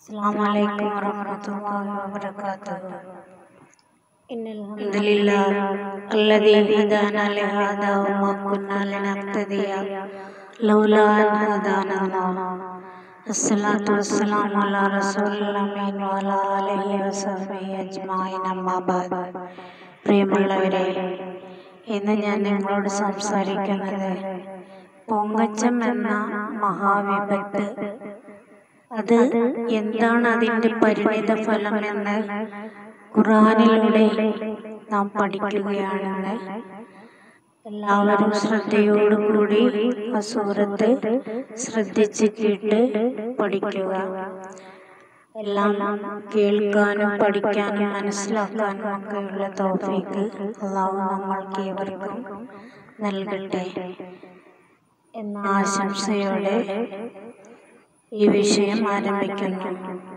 السلام عليكم ورحمة الله وبركاته إن الحمد الحمد لله الذي هدانا لهذا وما كنا لنهتدي لولا أن هدانا الله الصلاة والسلام على رسول الأمين وعلى آله وصحبه أجمعين أما بعد പ്രിയമുള്ളവരെ ഇന്ന് ഞാൻ നിങ്ങളോട് സംസാരിക്കുന്നത് പൊങ്ങച്ചം എന്ന മഹാവിപത്ത് അത് എന്താണ് അതിൻ്റെ പരിണിത ഫലം എന്ന് ഖുറാനിലൂടെ നാം പഠിക്കുകയാണെന്ന് എല്ലാവരും ശ്രദ്ധയോടുകൂടി ആ സൂറത്ത് ശ്രദ്ധിച്ച് കേട്ട് പഠിക്കുക എല്ലാം കേൾക്കാനും പഠിക്കാനും മനസ്സിലാക്കാനും ഒക്കെയുള്ള തോഫീക്ക് അള്ളാഹു നമ്മൾക്ക് ഏവർക്കും നൽകട്ടെ എന്ന ആശംസയോടെ ഈ വിഷയം ആരംഭിക്കുന്നു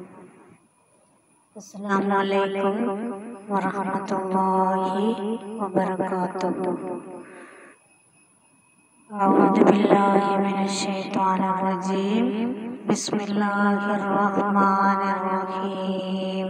അസ്സലാമു അലൈക്കും വറഹ്മത്തുള്ളാഹി വബറകാതുഹു أعوذ بالله من الشيطان الرجيم بسم الله الرحمن الرحيم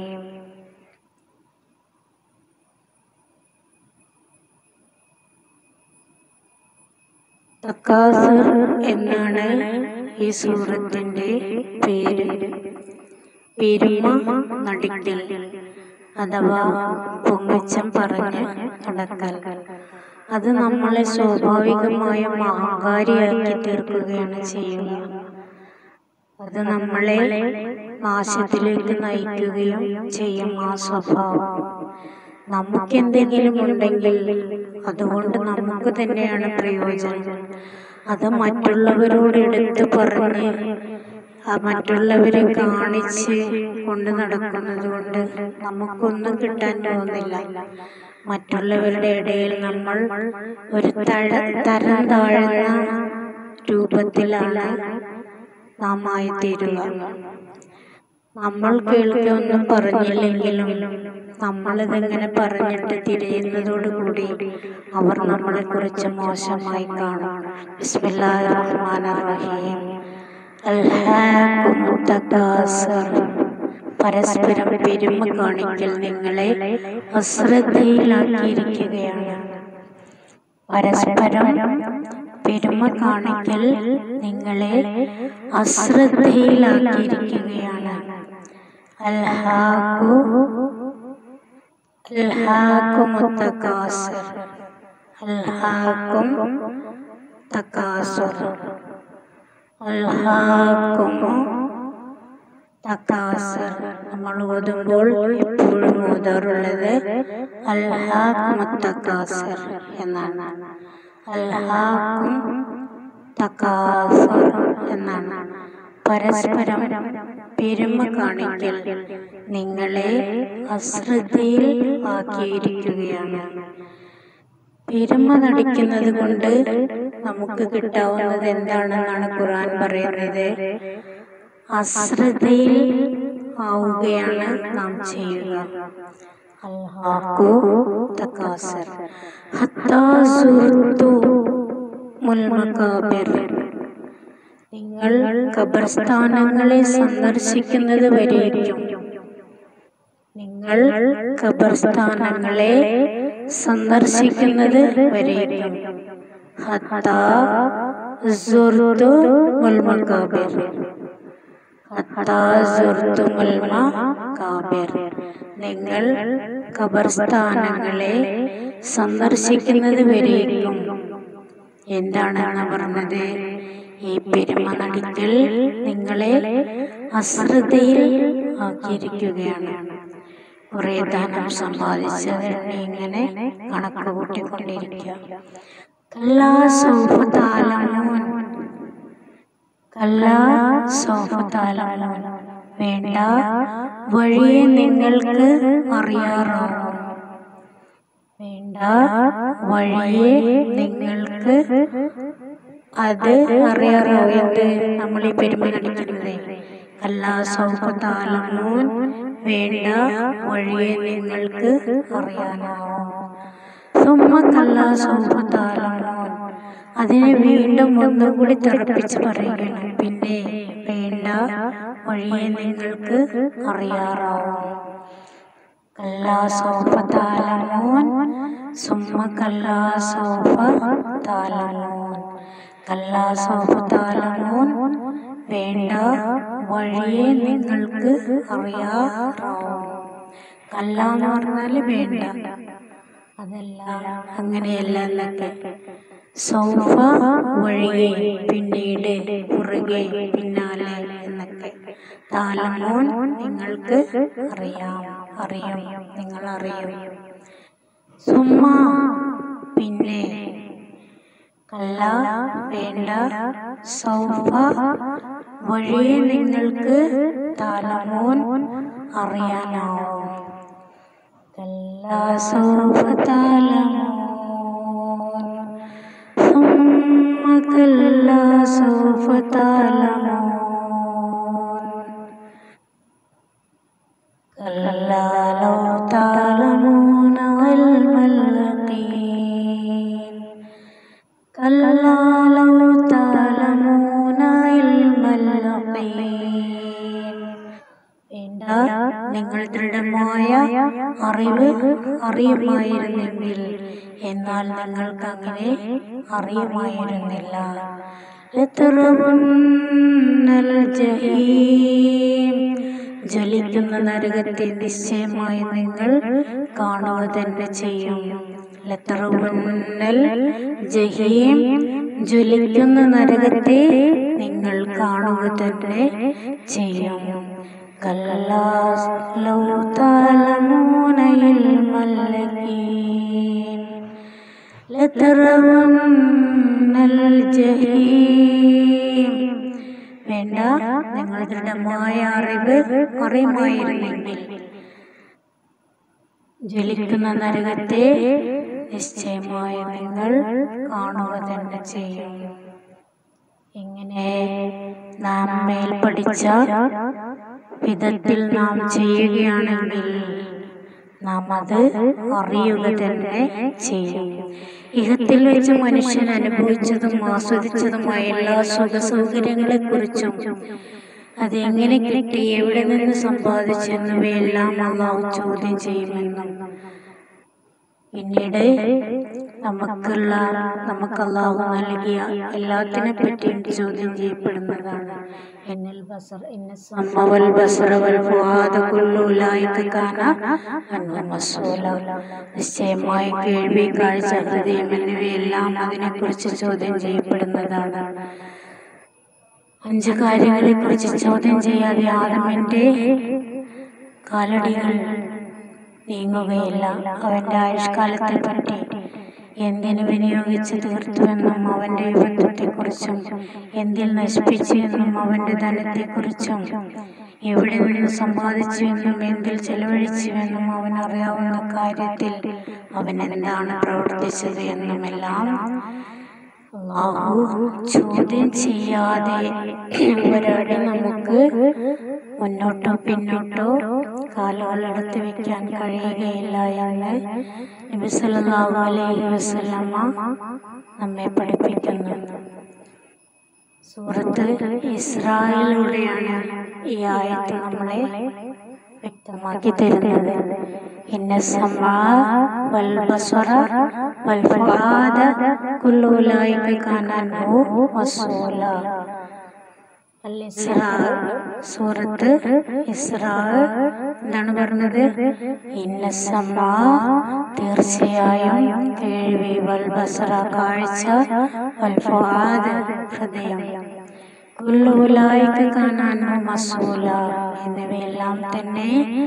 തക്കാസർ എന്നാണ് ഈ സൂറത്തിന്റെ പേര് പെരുമ നടിക്കൽ അഥവാ പൊങ്ങച്ചം പറഞ്ഞ് നടക്കൽ അത് നമ്മളെ സ്വാഭാവികമായും അഹങ്കാരിയാക്കി തീർക്കുകയാണ് ചെയ്യുക അത് നമ്മളെ നാശത്തിലേക്ക് നയിക്കുകയും ചെയ്യും ആ സ്വഭാവം നമുക്ക് എന്തെങ്കിലും ഉണ്ടെങ്കിൽ അതുകൊണ്ട് നമുക്ക് തന്നെയാണ് പ്രയോജനം അത് മറ്റുള്ളവരോട് എടുത്തു പറഞ്ഞ് ആ മറ്റുള്ളവരെ കാണിച്ച് കൊണ്ട് നടക്കുന്നത് കൊണ്ട് നമുക്കൊന്നും കിട്ടാൻ പോകുന്നില്ല മറ്റുള്ളവരുടെ ഇടയിൽ നമ്മൾ ഒരു തഴ തരം താഴ്ന്ന രൂപത്തിലാണ് നാം ആയിത്തീരുക നമ്മൾ കേൾക്കൊന്നും പറഞ്ഞില്ലെങ്കിലും നമ്മളിതിങ്ങനെ പറഞ്ഞിട്ട് തിരിയുന്നതോടുകൂടി അവർ നമ്മളെ കുറിച്ച് മോശമായി കാണും ബിസ്മില്ലാഹിർ റഹ്മാനിർ റഹീം അൽഹാകും തകാസർ പരസ്പരം പെരുമ കാണിക്കൽ നിങ്ങളെ അശ്രദ്ധയിലാക്കിയിരിക്കുകയാണ് പരസ്പരം പെരുമ കാണിക്കൽ നിങ്ങളെ അശ്രദ്ധയിലാക്കിയിരിക്കുകയാണ് അൽഹാഖു അൽഹാഖും തകാസർ അൽഹാഖും തകാസുർ അൽഹാഖും തക്കാസർ നമ്മൾ ഓതുമ്പോൾ എപ്പോഴും ഓതാറുള്ളത് അൽഹാഖും തക്കാസർ എന്നാണ് അൽഹാഖും തക്കാസർ എന്നാണ് പരസ്പരം പെരുമ കാണിക്കൽ നിങ്ങളെ അശ്രദ്ധയിൽ ആക്കിയിരിക്കുകയാണ് പെരുമ നടിക്കുന്നത് കൊണ്ട് നമുക്ക് കിട്ടാവുന്നത് എന്താണെന്നാണ് ഖുർആൻ പറയുന്നത് അശ്രദ്ധയിൽ ആവുകയാണ് നാം ചെയ്യുക അൽഹാഖു തകാസർ ഹത്താ സുർതു മുൽമകാബിർ നിങ്ങൾ ഖബർസ്ഥാനങ്ങളെ സന്ദർശിക്കുന്നത് വരേക്കും നിങ്ങൾ ഖബർസ്ഥാനങ്ങളെ സന്ദർശിക്കുന്നത് വരേക്കും ഹത്താ സുർതു മുൽമകാബിർ നിങ്ങൾ ഖബർസ്ഥാനങ്ങളെ സന്ദർശിക്കുന്നത് വരേക്കും എന്താണ് പറഞ്ഞത് ഈ പെരുമ നടിക്കൽ നിങ്ങളെ അശ്രദ്ധയിൽ ആക്കിയിരിക്കുകയാണ് കുറെ ധനം സമ്പാദിച്ചത് ഇങ്ങനെ കണക്ക് കൂട്ടിക്കൊണ്ടിരിക്കുക കല്ലാ സൗഫതാലമോൻ കല്ലാ സൗഫതാലമോൻ വേണ്ട വഴിയെ നിങ്ങൾക്ക് അറിയാറാവും വേണ്ട വഴിയെ നിങ്ങൾക്ക് അത് അറിയാറാവും എന്ത് നമ്മൾ ഈ പെരുമ നടിക്കുന്നത് അല്ലാ സൗഖത്താലമോൻ വേണ്ട വഴിയെ നിങ്ങൾക്ക് അറിയാനാവും സുമ്മ കല്ലാ സൗഖത്താലമോൻ അതിനെ വീണ്ടും ഒന്നുകൂടി തെറപ്പിച്ച് പറയുകയാണ് പിന്നെ വേണ്ട വഴിയെ നിങ്ങൾക്ക് അറിയാറാവും കല്ലാ സൗഫ താലമൂൻ സുമ്മ കല്ലാ സൗഫ താലമൂൻ കല്ലാ സൗഫ താലമൂൻ വേണ്ട വഴിയെ നിങ്ങൾക്ക് അറിയാറാവും കല്ല എന്ന് പറഞ്ഞാൽ വേണ്ട അതല്ല അങ്ങനെയല്ല എന്നൊക്കെ സൗഫ വഴിയെ പിന്നീട് പുറകെ പിന്നാലെ എന്നൊക്കെ താലമോൻ നിങ്ങൾക്ക് അറിയാം അറിയും നിങ്ങൾ അറിയും സുമ്മ പിന്നെ കല്ല വേണ്ട സൗഫ വഴിയെ നിങ്ങൾക്ക് താലമോൻ അറിയാനാവും كلا سوف تعلمون ثم كلا سوف تعلمون كلا لو تعلمون علم اليقين كلا لو تعلمون علم اليقين വേണ്ട നിങ്ങൾ ദൃഢമായ അറിവ് അറിയുമായിരുന്നെങ്കിൽ എന്നാൽ നിങ്ങൾക്ക് അങ്ങനെ അറിയുമായിരുന്നില്ല ലതറവുന്നൽ ജഹീം. ജ്വലിക്കുന്ന നരകത്തെ നിശ്ചയമായി നിങ്ങൾ കാണുക തന്നെ ചെയ്യും ലതറവുന്നൽ ജഹീം ജ്വലിക്കുന്ന നരകത്തെ നിങ്ങൾ കാണുക തന്നെ ചെയ്യും كلا لو تعلمون علم اليقين لترون الجحيم വേണ്ട നിങ്ങൾ ദൃഢമായ അറിവ് അറിയുമായിരുന്നെങ്കിൽ ജ്വലിക്കുന്ന നരകത്തെ നിശ്ചയമായി നിങ്ങൾ കാണുക തന്നെ ചെയ്യും ഇങ്ങനെ നാം മേൽ പഠിച്ച വിധത്തിൽ നാം ചെയ്യുകയാണെങ്കിൽ നാം അത് അറിയുക തന്നെ ചെയ്യും ഇഹത്തിൽ വെച്ച് മനുഷ്യൻ അനുഭവിച്ചതും ആസ്വദിച്ചതുമായ എല്ലാ സുഖ സൗകര്യങ്ങളെ കുറിച്ചും അതെങ്ങനെ കിട്ടി എവിടെ നിന്ന് സമ്പാദിച്ചു എന്നിവയെല്ലാം അള്ളാഹു ചോദ്യം ചെയ്യുമെന്നും പിന്നീട് നമുക്കുള്ള നമുക്ക് അള്ളാഹു നൽകിയ എല്ലാത്തിനെ പറ്റിയും ചോദ്യം ചെയ്യപ്പെടുന്നതാണ് എന്നിൽ ബസർ ഇന്ന സമ്മവൽ ബസറ വൽ ഫുആദ കുല്ലു ഉലൈക കാന അൻഹു മസ്ഊല നിശ്ചയമായി കേൾവി കാഴ്ച ഹൃദയം എന്നിവയെല്ലാം അതിനെക്കുറിച്ച് ചോദ്യം ചെയ്യപ്പെടുന്നതാണ് അഞ്ച് കാര്യങ്ങളെ കുറിച്ച് ചോദ്യം ചെയ്യാതെ ആദമിന്റെ കാലടികൾ നീങ്ങുകയില്ല അവന്റെ ആയുഷ്കാലത്തെ പറ്റി എന്തിനു വിനിയോഗിച്ച് തീർത്തുവെന്നും അവന്റെ യുവത്വത്തെക്കുറിച്ചും എന്തിൽ നശിപ്പിച്ചു എന്നും അവന്റെ ധനത്തെക്കുറിച്ചും എവിടെ നിന്ന് സമ്പാദിച്ചുവെന്നും എന്തിൽ ചെലവഴിച്ചുവെന്നും അവൻ അറിയാവുന്ന കാര്യത്തിൽ അവൻ എന്താണ് പ്രവർത്തിച്ചത് എന്നുമെല്ലാം അള്ളാഹു ചോദ്യം ചെയ്യാതെ ഒരാടെ നമുക്ക് മുന്നോട്ടോ പിന്നോട്ടോ കാലുകൾ എടുത്തു വെക്കാൻ കഴിയുകയില്ല എന്ന് നബി സല്ലല്ലാഹു അലൈഹി വസല്ലമ നമ്മെ പഠിപ്പിക്കുന്നു സൂറത്ത് ഇസ്രായേലിലൂടെയാണ് ഈ ആയത്ത് നമ്മളെ വ്യക്തമാക്കി തരുന്നത് ഇന്ന സമാ വൽ ബസറ വൽ ഫുആദ കുല്ലു ഉലൈക കാന അൻഹു മസ്ഊല അൽ ഇസ്രാ സൂറത്ത് ഇസ്രാ എന്താണ് പറഞ്ഞത് ഇന്ന സമാ തീർച്ചയായും കേൾവി വൽ ബസറ കാഴ്ച വൽ ഫുആദ ഹൃദയം കുല്ലു ഉലൈക കാന അൻഹു മസ്ഊല എന്നിവയെല്ലാം തന്നെ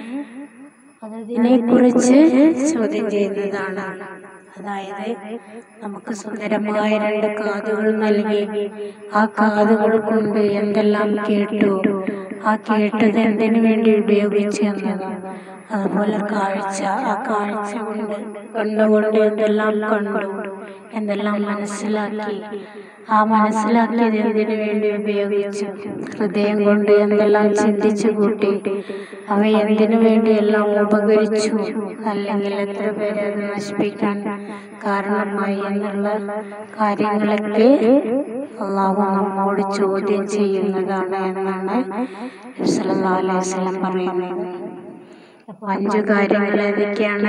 അതിനെ കുറിച്ച് ചോദ്യം ചെയ്യുന്നതാണ് അതായത് നമുക്ക് സുന്ദരമായ രണ്ട് കാതുകൾ നൽകി ആ കാതുകൾ കൊണ്ട് എന്തെല്ലാം കേട്ടു ആ കേട്ടത് എന്തിനു വേണ്ടി ഉപയോഗിച്ചു എന്നത് അതുപോലെ കാഴ്ച ആ കാഴ്ച കൊണ്ട് കണ്ണുകൊണ്ട് എന്തെല്ലാം കണ്ടു എന്തെല്ലാം മനസ്സിലാക്കി ആ മനസ്സിലാക്കിയത് എന്തിനു വേണ്ടി ഉപയോഗിച്ചു ഹൃദയം കൊണ്ട് എന്തെല്ലാം ചിന്തിച്ചു കൂട്ടി അവ എന്തിനു വേണ്ടി എല്ലാം ഉപകരിച്ചു അല്ലെങ്കിൽ എത്ര പേരെ അത് നശിപ്പിക്കാൻ കാരണമായി എന്നുള്ള കാര്യങ്ങളൊക്കെ അള്ളാഹു നമ്മോട് ചോദ്യം ചെയ്യുന്നതാണ് എന്നാണ് സല്ലല്ലാഹു അലൈഹി വസല്ലം പറയുന്നത് അപ്പൊ അഞ്ചു കാര്യങ്ങൾ ഏതൊക്കെയാണ്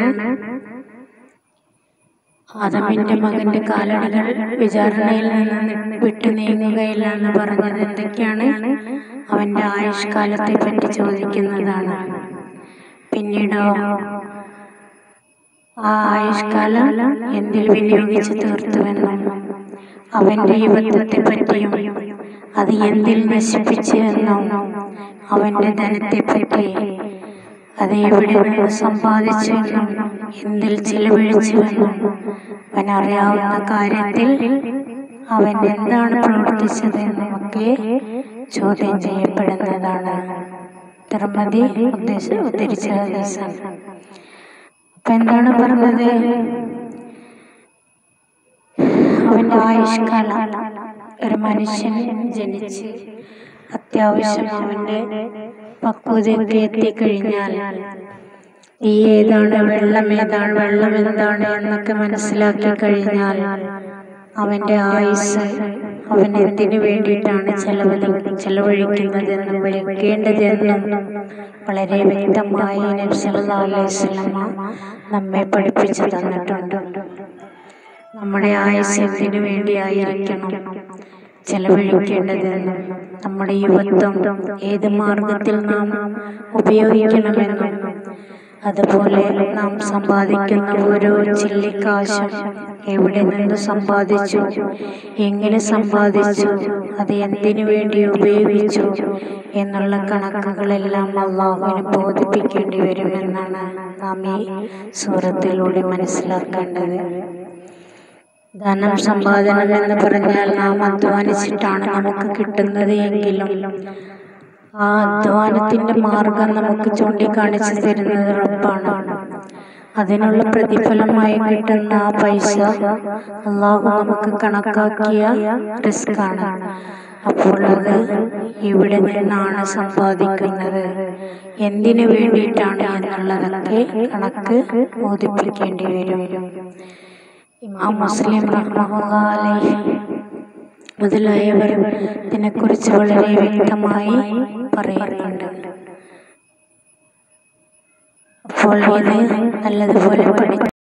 ആദമിന്റെ മകന്റെ കാലടികൾ വിചാരണയിൽ നിന്ന് വിട്ടു നീങ്ങുകയില്ല എന്ന് പറഞ്ഞത് എന്തൊക്കെയാണ് അവന്റെ ആയുഷ്കാലത്തെ പറ്റി ചോദിക്കുന്നതാണ് പിന്നീടോ ആ ആയുഷ്കാലം എന്തിൽ വിനിയോഗിച്ച് തീർത്തുവെന്നും അവന്റെ യുവത്വത്തെ പറ്റിയും അത് എന്തിൽ നശിപ്പിച്ചു എന്നും അവന്റെ ധനത്തെ പറ്റി അത് എവിടെ നിന്ന് സമ്പാദിച്ചു എന്നും എന്തിൽ ചിലവഴിച്ചുവെന്നും അവനറിയാവുന്ന കാര്യത്തിൽ അവൻ എന്താണ് പ്രവർത്തിച്ചതെന്നും ഒക്കെ ചോദ്യം ചെയ്യപ്പെടുന്നതാണ് തിരുമതി ഉദ്ദേശ ഉദ്ധരിച്ച ഹദീസാണ് അപ്പൊ എന്താണ് പറഞ്ഞത് അവന്റെ ആയുഷ്കാലം ഒരു മനുഷ്യൻ ജനിച്ച് അത്യാവശ്യം അവന്റെ പക്വതയൊക്കെ എത്തിക്കഴിഞ്ഞാൽ ഈ ഏതാണ് വെള്ളം ഏതാണ് വെള്ളം എന്താണ് എന്നൊക്കെ മനസ്സിലാക്കി കഴിഞ്ഞാൽ അവന്റെ ആയുസ് അവൻ എന്തിനു വേണ്ടിയിട്ടാണ് ചെലവഴി ചെലവഴിക്കുന്നതെന്നും വിളിക്കേണ്ടതെന്നും വളരെ വ്യക്തമായി നബി സല്ലല്ലാഹു അലൈഹി വസല്ലമ നമ്മെ പഠിപ്പിച്ചു തന്നിട്ടുണ്ട് നമ്മുടെ ആയുസ് എന്തിനു വേണ്ടിയായിരിക്കണം ചെലവഴിക്കേണ്ടതെന്നും നമ്മുടെ യുവത്വം ഏത് മാർഗത്തിൽ നാം ഉപയോഗിക്കണമെന്നും അതുപോലെ നാം സമ്പാദിക്കുന്ന ഓരോ ചില്ലിക്കാശും എവിടെ നിന്ന് സമ്പാദിച്ചു എങ്ങനെ സമ്പാദിച്ചു അത് എന്തിനു വേണ്ടി ഉപയോഗിച്ചു എന്നുള്ള കണക്കുകളെല്ലാം അള്ളാഹുവിന് ബോധിപ്പിക്കേണ്ടി വരുമെന്നാണ് നാം ഈ സൂറത്തിലൂടെ മനസ്സിലാക്കേണ്ടത് ധനം സമ്പാദനം എന്ന് പറഞ്ഞാൽ നാം അധ്വാനിച്ചിട്ടാണ് നമുക്ക് കിട്ടുന്നത് എങ്കിലും ആ അധ്വാനത്തിന്റെ മാർഗം നമുക്ക് ചൂണ്ടിക്കാണിച്ചു തരുന്നത് റബ്ബാണ് അതിനുള്ള പ്രതിഫലമായി കിട്ടുന്ന ആ പൈസ അള്ളാഹു നമുക്ക് കണക്കാക്കിയ റിസ്ക് ആണ് അപ്പോൾ അത് എവിടെ നിന്നാണ് സമ്പാദിക്കുന്നത് എന്തിനു വേണ്ടിയിട്ടാണ് എന്നുള്ളതൊക്കെ കണക്ക് ബോധിപ്പിക്കേണ്ടി വരും ഇമാം മുസ്ലിം റഹ്മഹുല്ലാഹി മുതലായവർ ഇതിനെക്കുറിച്ച് വളരെ വ്യക്തമായി പറയുന്നുണ്ട് അപ്പോൾ ഇത് നല്ലതുപോലെ പഠിച്ചു